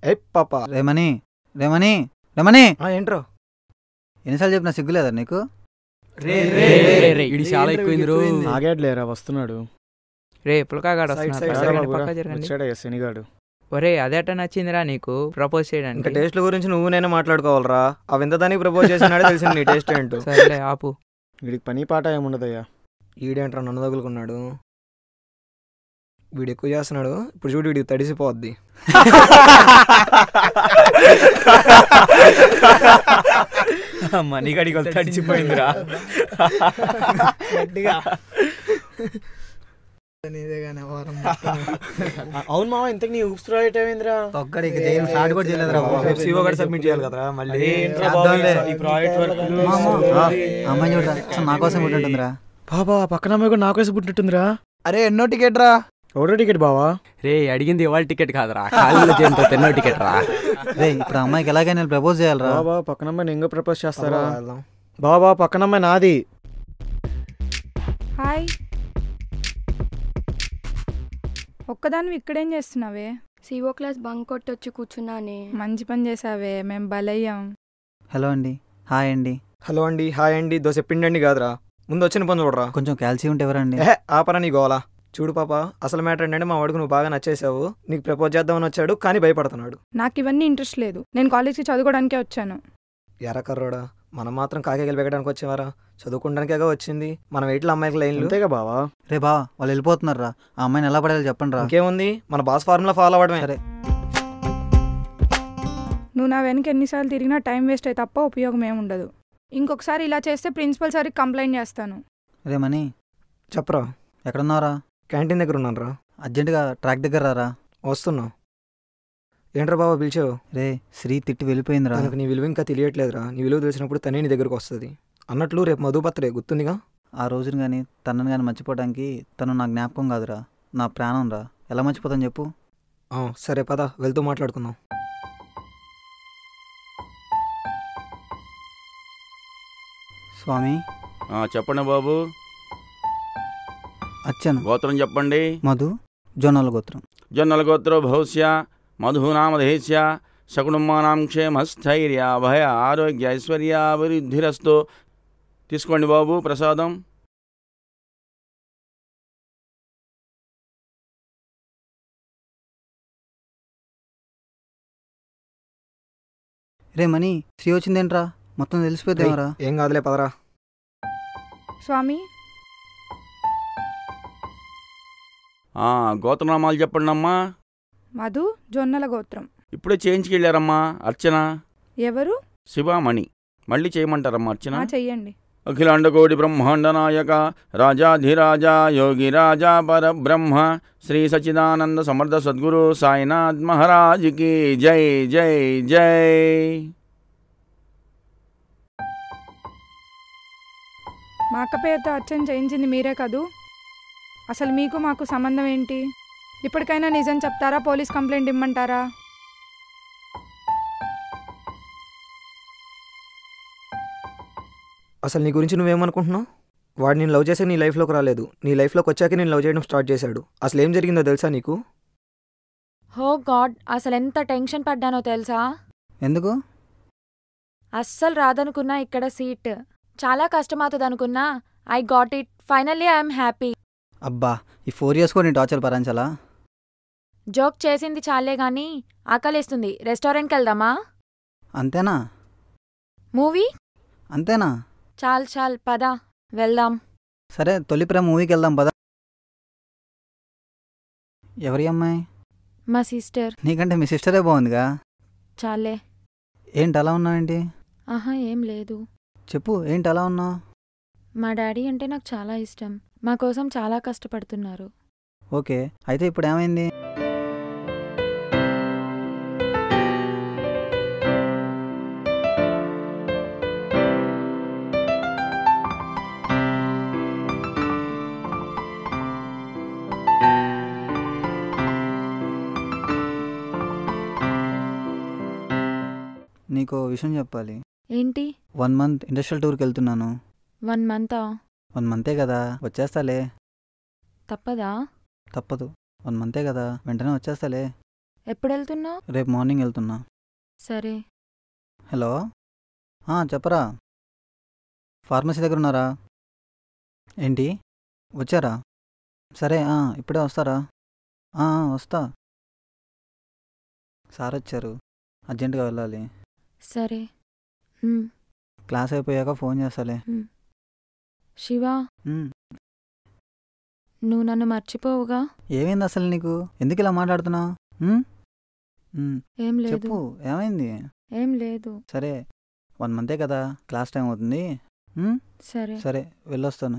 ఏ పాప రేమని రేమని రేమని ఆ, ఏంట్రా ఎన్నిసార్లు చెప్పినా సిగ్గులేదా నీకు రే, రే, రే, రే, ఇది చాలా ఎక్కువైంది రో. ఆగేట్లేరా వస్తున్నాడు రే పుల్కాగాడు సైడ్, వస్తున్నాడు. సైడ్, పక్క సైడ్ జరగండి, బాబురా. పక్క జరగండి. వచ్చాడయ్యా శనిగాడు ఒరే అదేట నచ్చిందిరా నీకు ప్రపోజ్ ఇంకా చేయడానికి టేస్ట్ల గురించి నువ్వు నేను మాట్లాడుకోవాలరా అవి ఎంత దానికి ప్రపోజ్ చేసినాడే తెలిసింది నీ టేస్ట్ ఏంటో సరేలే ఆపు వీడికి పని పాట ఏముండదయ్యా ఈడేంట్రా నన్ను తగులుకున్నాడు వీడు ఎక్కువ చేస్తున్నాడు ఇప్పుడు చూడు వీడికి తడిసిపోద్ది మనీగడికి తడిచిపోయిందిరా అవును మామ ఇంతకు నీ ఊపిరి ఏమైందిరా తొక్కడికి జైలు స్టార్ట్ కూడా చేయలేదురా బాబు. రేపు సిఓ గారు సబ్మిట్ చేయాలి కదరా మళ్ళీ ఏంట్రా బాబు చేద్దాంలే. ఈ ప్రాజెక్ట్ వర్క్ మామ, ఆ, అమ్మాయి చూడరా అసలు నా కోసం ఉంటుందిరా బాబా పక్కన అమ్మాయి కూడా నాకేసి పుట్టినట్టుందిరా అరే ఎన్నో టికెట్ రా ఒకటో టికెట్ బావా రే అడిగింది ఇవాళ టికెట్ కాదురా కాళ్ళు చేయంతో తిన్నో టికెట్ రా రే ఇప్పుడు ఆ అమ్మాయికి ఎలాగైనా ప్రపోజ్ చేయాలరా బాబా పక్కన అమ్మాయి నేను ప్రపోజ్ చేస్తారా పదరా, వెళ్దాం. బాబా పక్కన అమ్మాయి నాది హాయ్ ఒక్కదానివి ఇక్కడేం చేస్తున్నావే సిఓ క్లాస్ బంక్ కొట్టి వచ్చి కూర్చున్నానే మంచి పని చేసావే మేము బలయ్యాం హలో అండి హాయ్ అండి హలో అండి హాయ్ అండి దోశ పిండండి కాదురా ముందు వచ్చిన పని చూడరా కొంచెం కాల్సీ ఉంటే ఎవరండి ఏహే ఆపరా నీ గోలా చూడు పాప అసలు మ్యాటర్ ఏంటంటే మా వాడికి నువ్వు బాగా నచ్చేసావు నీకు ప్రపోజ్ చేద్దామని వచ్చాడు కానీ భయపడుతున్నాడు నాకు ఇవన్నీ ఇంట్రెస్ట్ లేదు నేను కాలేజ్కి చదువుకోవడానికే వచ్చాను ఎరా కర్రోడా మనం మాత్రం కాకేగలు పెట్టడానికి వచ్చేవారా చదువుకోవడానికేగా వచ్చింది మనం ఎయిట్లో అమ్మాయికి లైన్లు అంతేగా బావా రే బా వాళ్ళు వెళ్ళిపోతున్నారు రా ఆ అమ్మాయిని ఎలా పడేయాలి చెప్పండి రా ఇంకేముంది మన బాస్ ఫార్ములా ఫాలో అవ్వడమే సరే నువ్వు నా వెనక ఎన్నిసార్లు తిరిగినా టైం వేస్ట్ అయితే తప్ప ఉపయోగం ఏమి ఉండదు ఇంకొకసారి ఇలా చేస్తే ప్రిన్సిపల్ సార్కి కంప్లైంట్ చేస్తాను రే మనీ చెప్పరా ఎక్కడున్నారా క్యాంటీన్ దగ్గర ఉన్నాను రా అర్జెంటుగా ట్రాక్ దగ్గర రారా వస్తున్నా ఏంట్రా బాబా పిలిచావు రే శ్రీ తిట్టి వెళ్ళిపోయిందిరా తనకు నీ విలువ ఇంకా తెలియట్లేదురా నీ విలువ తెలిసినప్పుడు తనే నీ దగ్గరకు వస్తుంది అన్నట్లు రేపు మధుపత్రే గుర్తుందిగా ఆ రోజుని కానీ తనని కానీ మర్చిపోవడానికి తను నా జ్ఞాపకం కాదురా నా ప్రాణం రా ఎలా మర్చిపోతాను చెప్పు ఆ, సరే పద వెళ్తూ మాట్లాడుకుందాం స్వామి ఆ, చెప్పండి బాబు అచ్చను గోత్రం చెప్పండి మధు జొన్నల గోత్రం జొన్నల గోత్రో భౌస్య మధునామధేస్య శకుడుమానాం క్షేమస్థైర్య భయ ఆరోగ్య ఐశ్వర్యాభివృద్ధిరస్తు తీసుకోండి బాబు ప్రసాదం రే మనీ శ్రీ వచ్చిందేంట్రా మొత్తం తెలిసిపోతేమరా ఏం కాదులే పదరా స్వామి ఆ, గోత్రనామాలు చెప్పండి అమ్మా మధు జొన్నల గోత్రం ఇప్పుడే చేయించుకెళ్ళారమ్మా అర్చన ఎవరు శివామణి మళ్ళీ చేయమంటారమ్మా అర్చన ఆ చెయ్యండి అఖిలాండకోటి బ్రహ్మాండ నాయక రాజాధిరాజ యోగి రాజా పరబ్రహ్మ శ్రీ సచిదానంద సమర్థ సద్గురు సాయినాథ్ మహారాజ్కి జై జై జై మా అక్క పేరుతో అర్చన చేయించింది మీరే కదూ అసలు మీకు మాకు సంబంధం ఏంటి ఇప్పటికైనా నిజం చెప్తారా పోలీస్ కంప్లైంట్ ఇమ్మంటారా అసలు నీ గురించి నువ్వేమనుకుంటున్నావు వాడు నేను లవ్ చేసే నీ లైఫ్లోకి రాలేదు నీ లైఫ్లోకి వచ్చాక నేను లవ్ చేయడం స్టార్ట్ చేశాడు అసలు ఏం జరిగిందో తెలుసా నీకు హో గాడ్ అసలు ఎంత టెన్షన్ పడ్డానో తెలుసా ఎందుకు అస్సలు రాదనుకున్నా ఇక్కడ సీట్ చాలా కష్టమవుతుంది అనుకున్నా I got it finally I'm happy అబ్బా ఈ ఫోర్ ఇయర్స్ కూడా నేను టార్చర్ భరించాలా జోక్ చేసింది చాలే గాని ఆకలిస్తుంది రెస్టారెంట్కి వెళ్దామా అంతేనా మూవీ అంతేనా చాల్ చాల్ పద వెళ్దాం సరే తొలి ప్రేమ మూవీకి వెళ్దాం పద ఎవరి అమ్మాయి మా సిస్టర్ నీకంటే మీ సిస్టరే బాగుందిగా చాలే ఏంటి అలా ఉన్నావేంటి ఆహా ఏం లేదు చెప్పు ఏంటి అలా ఉన్నావు మా డాడీ అంటే నాకు చాలా ఇష్టం మా కోసం చాలా కష్టపడుతున్నారు ఓకే అయితే ఇప్పుడు ఏమైంది నీకు ఓ విషయం చెప్పాలి ఏంటి వన్ మంత్ ఇండస్ట్రియల్ టూర్కి వెళ్తున్నాను వన్ మంతా వన్ మంతే కదా వచ్చేస్తాలే తప్పదా తప్పదు వన్ మంతే కదా వెంటనే వచ్చేస్తాలే ఎప్పుడు వెళ్తున్నావు రేపు మార్నింగ్ వెళ్తున్నా సరే హలో ఆ, చెప్పరా ఫార్మసీ దగ్గర ఉన్నారా ఏంటి వచ్చారా సరే ఆ, ఇప్పుడే వస్తారా ఆ, ఆ, వస్తా సార్ వచ్చారు అర్జెంటుగా వెళ్ళాలి సరే ఉమ్, క్లాస్ అయిపోయాక ఫోన్ చేస్తాలే శివ ఉమ్, నువ్వు నన్ను మర్చిపోవుగా ఏమైంది అసలు నీకు ఎందుకు ఇలా మాట్లాడుతున్నావు ఏం లేదు చెప్పు ఏమైంది ఏం లేదు సరే వన్ మంతే కదా క్లాస్ టైం అవుతుంది ఉమ్, సరే సరే వెళ్ళొస్తాను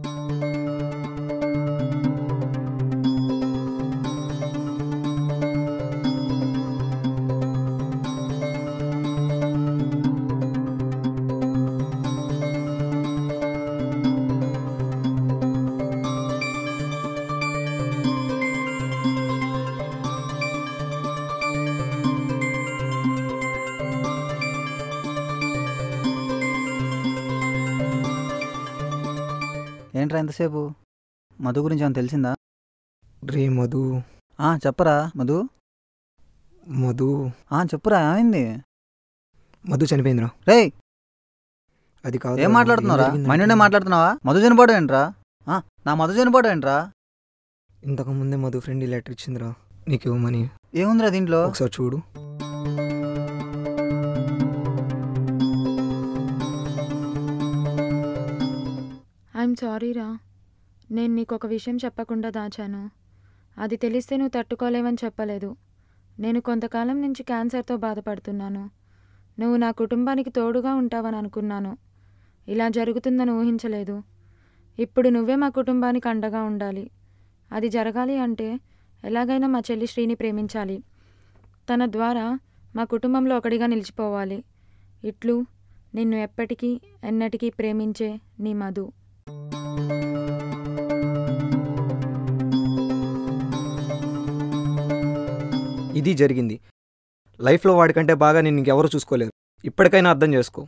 ఏంట్రా ఎంతసేపు మధు గురించి ఏమైనా తెలిసిందా రే మధు ఆ, చెప్పరా మధు మధు ఆ, చెప్పురా ఏమైంది మధు చనిపోయిందిరా రేయ్ అది కాదు ఏం మాట్లాడుతున్నారా మైండ్ మాట్లాడుతున్నావా మధు చనిపోవడం ఏంట్రా ఆ, నా మధు చనిపోవడం ఏంట్రా ఇంతకు ముందే మధు ఫ్రెండ్ ఈ లెటర్ ఇచ్చిందిరా నీకు ఇవ్వమని ఏముందిరా దీంట్లో ఒకసారి చూడు ఐఎమ్ సారీరా నేను నీకు ఒక విషయం చెప్పకుండా దాచాను అది తెలిస్తే నువ్వు తట్టుకోలేవని చెప్పలేదు నేను కొంతకాలం నుంచి క్యాన్సర్తో బాధపడుతున్నాను నువ్వు నా కుటుంబానికి తోడుగా ఉంటావని అనుకున్నాను ఇలా జరుగుతుందని ఊహించలేదు ఇప్పుడు నువ్వే మా కుటుంబానికి అండగా ఉండాలి అది జరగాలి అంటే ఎలాగైనా మా చెల్లి శ్రీని ప్రేమించాలి తన ద్వారా మా కుటుంబంలో ఒకడిగా నిలిచిపోవాలి ఇట్లు నిన్ను ఎప్పటికీ ఎన్నటికీ ప్రేమించే నీ మధు ఇది జరిగింది లైఫ్లో వాడికంటే బాగా నేను ఇంకెవరు చూసుకోలేరు ఇప్పటికైనా అర్థం చేసుకో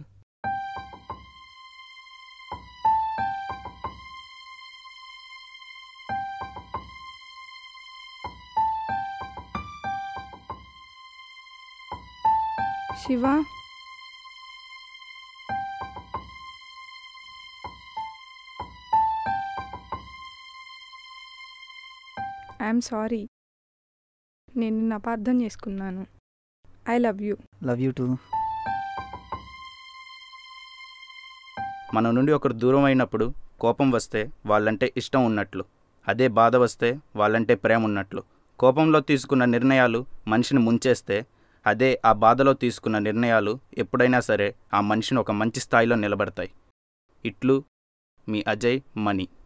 శివ ఐఎమ్ సారీ నేను నిన్ను అపార్థం చేసుకున్నాను I love you love you too మన నుండి ఒకరు దూరం అయినప్పుడు కోపం వస్తే వాళ్ళంటే ఇష్టం ఉన్నట్లు అదే బాధ వస్తే వాళ్ళంటే ప్రేమ ఉన్నట్లు కోపంలో తీసుకున్న నిర్ణయాలు మనిషిని ముంచేస్తే అదే ఆ బాధలో తీసుకున్న నిర్ణయాలు ఎప్పుడైనా సరే ఆ మనిషిని ఒక మంచి స్థాయిలో నిలబడతాయి ఇట్లు మీ అజయ్ మణి